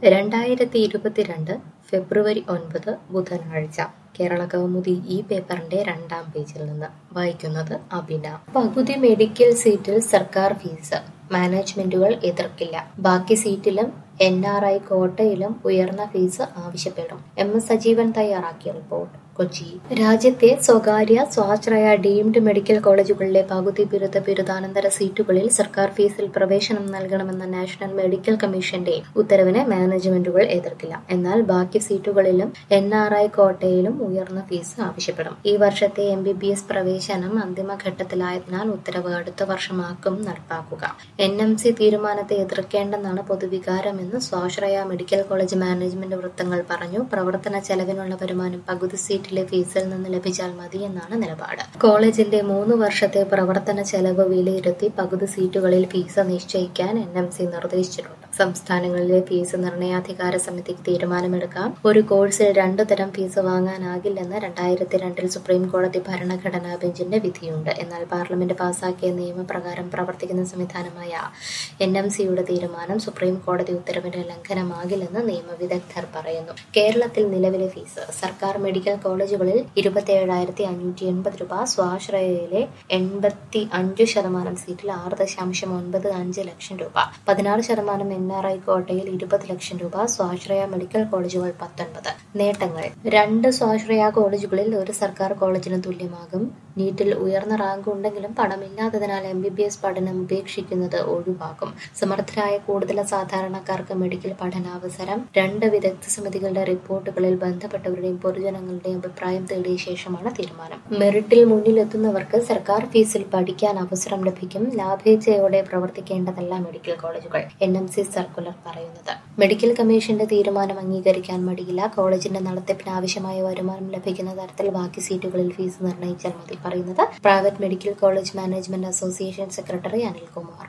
രണ്ടായിരത്തി ഇരുപത്തിരണ്ട് ഫെബ്രുവരി ഒൻപത് ബുധനാഴ്ച കേരള കൗമുദി ഈ പേപ്പറിന്റെ രണ്ടാം പേജിൽ നിന്ന് വായിക്കുന്നത് അബിന പകുതി മെഡിക്കൽ സീറ്റിൽ സർക്കാർ ഫീസ് മാനേജ്മെന്റുകൾ എതിർക്കില്ല ബാക്കി സീറ്റിലും എൻ ആർ ഐ കോട്ടയിലും ഉയർന്ന ഫീസ് ആവശ്യപ്പെടും എം എസ് സജീവൻ തയ്യാറാക്കിയ റിപ്പോർട്ട് കൊച്ചി രാജ്യത്തെ സ്വകാര്യ സ്വാശ്രയ ഡീംഡ് മെഡിക്കൽ കോളേജുകളിലെ പകുതി ബിരുദ ബിരുദാനന്തര സീറ്റുകളിൽ സർക്കാർ ഫീസിൽ പ്രവേശനം നൽകണമെന്ന നാഷണൽ മെഡിക്കൽ കമ്മീഷന്റെ ഉത്തരവിനെ മാനേജ്മെന്റുകൾ എതിർക്കില്ല എന്നാൽ ബാക്കി സീറ്റുകളിലും എൻ ആർ ഐ കോട്ടയിലും ഉയർന്ന ഫീസ് ആവശ്യപ്പെടും ഈ വർഷത്തെ എം ബി ബി എസ് പ്രവേശനം അന്തിമഘട്ടത്തിലായതിനാൽ ഉത്തരവ് അടുത്ത വർഷമാക്കും നടപ്പാക്കുക എൻ എം സി തീരുമാനത്തെ എതിർക്കേണ്ടെന്നാണ് പൊതുവികാരമെന്ന് സ്വാശ്രയ മെഡിക്കൽ കോളേജ് മാനേജ്മെന്റ് വൃത്തങ്ങൾ പറഞ്ഞു പ്രവർത്തന ചെലവിനുള്ള വരുമാനം പകുതി സീറ്റിലെ ഫീസിൽ നിന്ന് ലഭിച്ചാൽ മതിയെന്നാണ് നിലപാട് കോളേജിന്റെ മൂന്ന് വർഷത്തെ പ്രവർത്തന ചെലവ് വിലയിരുത്തി പകുതി സീറ്റുകളിൽ ഫീസ് നിശ്ചയിക്കാൻ എൻ എം സി നിർദ്ദേശിച്ചിട്ടുണ്ട് സംസ്ഥാനങ്ങളിലെ ഫീസ് നിർണയാധികാര സമിതിക്ക് തീരുമാനമെടുക്കാം ഒരു കോഴ്സിൽ രണ്ടു തരം ഫീസ് വാങ്ങാനാകില്ലെന്ന് രണ്ടായിരത്തി രണ്ടിൽ സുപ്രീം കോടതി ഭരണഘടനാ ബെഞ്ചിന്റെ വിധിയുണ്ട് എന്നാൽ പാർലമെന്റ് പാസാക്കിയ നിയമപ്രകാരം പ്രവർത്തിക്കുന്ന സംവിധാനമായ എൻ എം സിയുടെ തീരുമാനം സുപ്രീം കോടതി ഉത്തരവിന്റെ ലംഘനമാകില്ലെന്ന് നിയമവിദഗ്ധർ പറയുന്നു കേരളത്തിൽ നിലവിലെ ഫീസ് സർക്കാർ മെഡിക്കൽ കോളേജുകളിൽ ഇരുപത്തിയേഴായിരത്തി അഞ്ഞൂറ്റി എൺപത് രൂപ സ്വാശ്രയയിലെ എൺപത്തി അഞ്ച് ശതമാനം സീറ്റിൽ ആറ് ദശാംശം ഒൻപത് അഞ്ച് ലക്ഷം രൂപ പതിനാറ് ശതമാനം എൻ ആർ ഐ കോട്ടയിൽ ഇരുപത് ലക്ഷം രൂപ സ്വാശ്രയ മെഡിക്കൽ കോളേജുകൾ പത്തൊൻപത് നേട്ടങ്ങൾ രണ്ട് സ്വാശ്രയ കോളേജുകളിൽ ഒരു സർക്കാർ കോളേജിന് തുല്യമാകും നീറ്റിൽ ഉയർന്ന റാങ്ക് ഉണ്ടെങ്കിലും പണമില്ലാത്തതിനാൽ എം ബി ബി എസ് പഠനം ഉപേക്ഷിക്കുന്നത് ഒഴിവാക്കും സമർത്ഥരായ കൂടുതൽ സാധാരണക്കാർക്ക് മെഡിക്കൽ പഠനാവസരം രണ്ട് വിദഗ്ധ സമിതികളുടെ റിപ്പോർട്ടുകളിൽ ബന്ധപ്പെട്ടവരുടെയും പൊതുജനങ്ങളുടെയും അഭിപ്രായം തേടിയ ശേഷമാണ് തീരുമാനം മെറിറ്റിൽ മുന്നിലെത്തുന്നവർക്ക് സർക്കാർ ഫീസിൽ പഠിക്കാൻ അവസരം ലഭിക്കും ലാഭേച്ഛയോടെ പ്രവർത്തിക്കേണ്ടതല്ല മെഡിക്കൽ കോളേജുകൾ എൻ എം സി സർക്കുലർ പറയുന്നത് മെഡിക്കൽ കമ്മീഷന്റെ തീരുമാനം അംഗീകരിക്കാൻ മടിയില്ല കോളേജിന്റെ നടത്തിപ്പിന് ആവശ്യമായ വരുമാനം ലഭിക്കുന്ന തരത്തിൽ ബാക്കി സീറ്റുകളിൽ ഫീസ് നിർണ്ണയിച്ചാൽ മതി പറയുന്നത് private medical college management association secretary Anilkumar